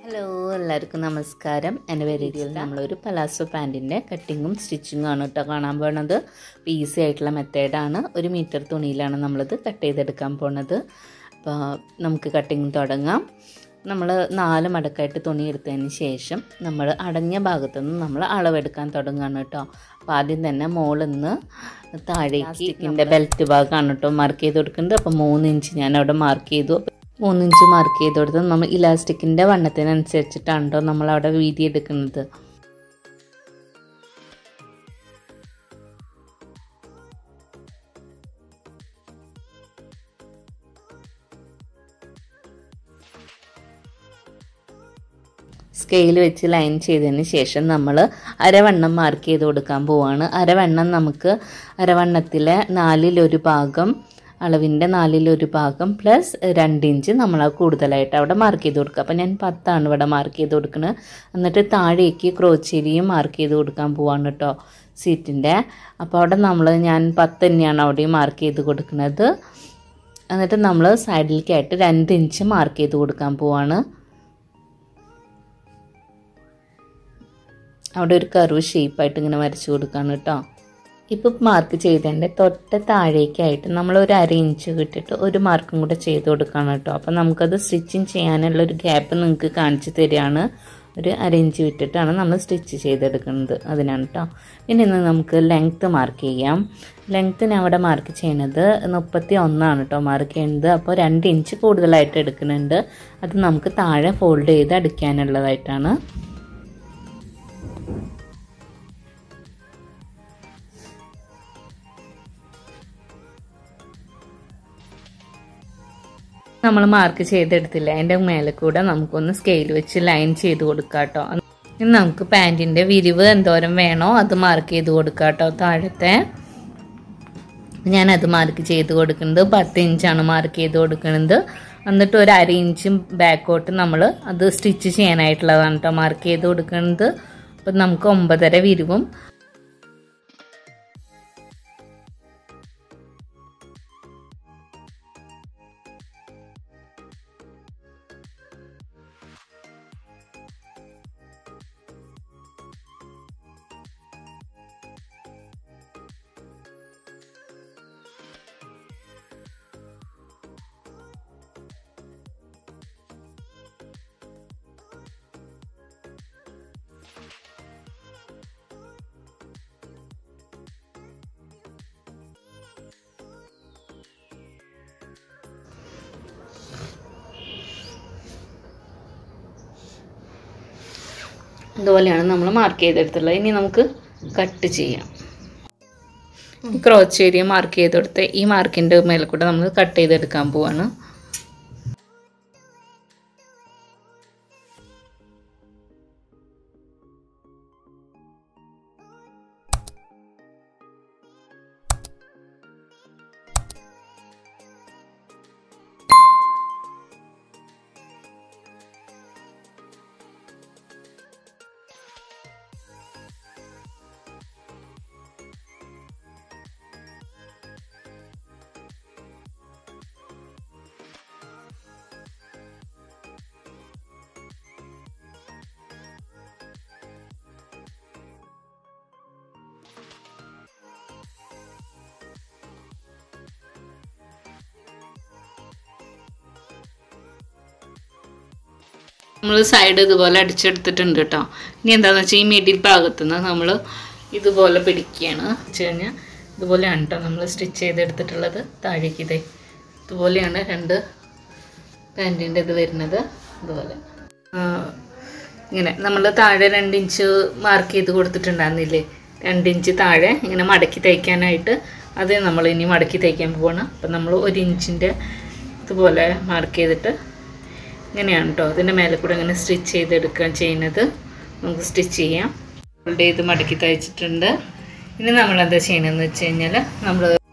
hello എല്ലാവർക്കും നമസ്കാരം എൻ്റെ വീഡിയോയിൽ നമ്മളൊരു പലാസോ പാൻറ്റിൻ്റെ കട്ടിങ്ങും സ്റ്റിച്ചിങ്ങും ആണ് കേട്ടോ കാണാൻ പോണത് ഈസി ആയിട്ടുള്ള മെത്തേഡാണ് ഒരു മീറ്റർ തുണിയിലാണ് നമ്മളത് കട്ട് ചെയ്തെടുക്കാൻ പോണത് അപ്പോൾ നമുക്ക് കട്ടിങ് തുടങ്ങാം നമ്മൾ നാല് മടക്കായിട്ട് തുണി എടുത്തതിന് ശേഷം നമ്മൾ അടഞ്ഞ ഭാഗത്തു നിന്ന് നമ്മൾ അളവെടുക്കാൻ തുടങ്ങുകയാണ് കേട്ടോ അപ്പോൾ ആദ്യം തന്നെ മുകളിൽ നിന്ന് താഴേക്ക് ഇതിൻ്റെ ബെൽറ്റ് ഭാഗമാണ് കേട്ടോ മാർക്ക് ചെയ്ത് കൊടുക്കുന്നത് അപ്പോൾ മൂന്ന് ഇഞ്ച് ഞാൻ അവിടെ മാർക്ക് ചെയ്തു മൂന്ന് ഇഞ്ച് മാർക്ക് ചെയ്ത് കൊടുത്ത് നമ്മൾ ഇലാസ്റ്റിക്കിൻ്റെ വണ്ണത്തിനനുസരിച്ചിട്ടാണ് കേട്ടോ നമ്മൾ അവിടെ വീതി എടുക്കുന്നത് സ്കെയിൽ വെച്ച് ലൈൻ ചെയ്തതിന് ശേഷം നമ്മൾ അരവണ്ണം മാർക്ക് ചെയ്ത് കൊടുക്കാൻ പോവാണ് അരവണ്ണം നമുക്ക് അരവണ്ണത്തിലെ നാലിലൊരു ഭാഗം അളവിൻ്റെ നാലിലൊരു ഭാഗം പ്ലസ് രണ്ട് ഇഞ്ച് നമ്മൾ കൂടുതലായിട്ട് അവിടെ മാർക്ക് ചെയ്ത് കൊടുക്കുക അപ്പോൾ ഞാൻ പത്താണ് ഇവിടെ മാർക്ക് ചെയ്ത് കൊടുക്കുന്നത് എന്നിട്ട് താഴേക്ക് ക്രോച്ചേരിയും മാർക്ക് ചെയ്ത് കൊടുക്കാൻ പോവാണ് കേട്ടോ സീറ്റിൻ്റെ അപ്പോൾ അവിടെ നമ്മൾ ഞാൻ പത്ത് തന്നെയാണ് അവിടെയും മാർക്ക് ചെയ്ത് കൊടുക്കുന്നത് എന്നിട്ട് നമ്മൾ സൈഡിലേക്കായിട്ട് രണ്ട് ഇഞ്ച് മാർക്ക് ചെയ്ത് കൊടുക്കാൻ പോവാണ് അവിടെ ഒരു കർവ് ഷേപ്പായിട്ട് ഇങ്ങനെ വരച്ചു കൊടുക്കാണ് കേട്ടോ ഇപ്പോൾ മാർക്ക് ചെയ്തതിൻ്റെ തൊട്ട് താഴേക്കായിട്ട് നമ്മൾ ഒരു അര ഇഞ്ച് കിട്ടിയിട്ട് ഒരു മാർക്കും കൂടെ ചെയ്ത് കൊടുക്കണം കേട്ടോ അപ്പോൾ നമുക്കത് സ്റ്റിച്ചിങ് ചെയ്യാനുള്ള ഒരു ഗ്യാപ്പ് നിങ്ങൾക്ക് കാണിച്ചു തരികയാണ് ഒരു അര ഇഞ്ച് വിട്ടിട്ടാണ് നമ്മൾ സ്റ്റിച്ച് ചെയ്തെടുക്കുന്നത് അതിനാണ് കേട്ടോ പിന്നെ ഇന്ന് നമുക്ക് ലെങ്ത്ത് മാർക്ക് ചെയ്യാം ലെങ്ത്ത് ഞാൻ അവിടെ മാർക്ക് ചെയ്യുന്നത് മുപ്പത്തി ഒന്നാണ് കേട്ടോ മാർക്ക് ചെയ്യുന്നത് അപ്പോൾ രണ്ട് ഇഞ്ച് കൂടുതലായിട്ട് എടുക്കുന്നുണ്ട് അത് നമുക്ക് താഴെ ഫോൾഡ് ചെയ്ത് അടിക്കാനുള്ളതായിട്ടാണ് നമ്മൾ മാർക്ക് ചെയ്തെടുത്തില്ല അതിൻ്റെ മേലെ കൂടെ നമുക്കൊന്ന് സ്കെയിൽ വെച്ച് ലൈൻ ചെയ്ത് കൊടുക്കാം കേട്ടോ ഇനി നമുക്ക് പാൻറ്റിൻ്റെ വിരിവ് എന്തോരം വേണോ അത് മാർക്ക് ചെയ്ത് കൊടുക്കാം കേട്ടോ താഴത്തെ ഞാനത് മാർക്ക് ചെയ്ത് കൊടുക്കുന്നത് പത്ത് ഇഞ്ചാണ് മാർക്ക് ചെയ്ത് കൊടുക്കുന്നത് എന്നിട്ട് ഒരു അര ഇഞ്ചും ബാക്കോട്ട് നമ്മൾ അത് സ്റ്റിച്ച് ചെയ്യാനായിട്ടുള്ളതാണ് കേട്ടോ മാർക്ക് ചെയ്ത് കൊടുക്കുന്നത് അപ്പം നമുക്ക് ഒമ്പതര വിരിവും ഇതുപോലെയാണ് നമ്മൾ മാർക്ക് ചെയ്തെടുത്തുള്ളത് ഇനി നമുക്ക് കട്ട് ചെയ്യാം ക്രോച്ച് ഏരിയ മാർക്ക് ചെയ്തെടുത്ത് ഈ മാർക്കിൻ്റെ മേലെ കൂടെ നമ്മൾ കട്ട് ചെയ്തെടുക്കാൻ പോവാണ് നമ്മൾ സൈഡ് ഇതുപോലെ അടിച്ചെടുത്തിട്ടുണ്ട് കേട്ടോ ഇനി എന്താണെന്ന് വെച്ചാൽ ഈ മിഡിൽ ഭാഗത്തു നിന്ന് നമ്മൾ ഇതുപോലെ പിടിക്കുകയാണ് വെച്ച് കഴിഞ്ഞാൽ ഇതുപോലെയാണ് കേട്ടോ നമ്മൾ സ്റ്റിച്ച് ചെയ്തെടുത്തിട്ടുള്ളത് താഴേക്ക് ഇതേ ഇതുപോലെയാണ് രണ്ട് പാൻറ്റിൻ്റെ ഇത് വരുന്നത് ഇതുപോലെ ഇങ്ങനെ നമ്മൾ താഴെ രണ്ട് ഇഞ്ച് മാർക്ക് ചെയ്ത് കൊടുത്തിട്ടുണ്ടായിരുന്നില്ലേ രണ്ട് ഇഞ്ച് താഴെ ഇങ്ങനെ മടക്കി തയ്ക്കാനായിട്ട് അത് നമ്മൾ ഇനി മടക്കി തയ്ക്കാൻ പോവാണ് അപ്പം നമ്മൾ ഒരു ഇഞ്ചിൻ്റെ ഇതുപോലെ മാർക്ക് ചെയ്തിട്ട് ഇങ്ങനെയാണ് കേട്ടോ ഇതിൻ്റെ മേലെ കൂടെ ഇങ്ങനെ സ്റ്റിച്ച് ചെയ്തെടുക്കാൻ ചെയ്യുന്നത് നമുക്ക് സ്റ്റിച്ച് ചെയ്യാം ഫോൾഡ് ചെയ്ത് മടക്കി തയ്ച്ചിട്ടുണ്ട് ഇനി നമ്മൾ എന്താ ചെയ്യണമെന്ന് വെച്ച് കഴിഞ്ഞാൽ നമ്മൾ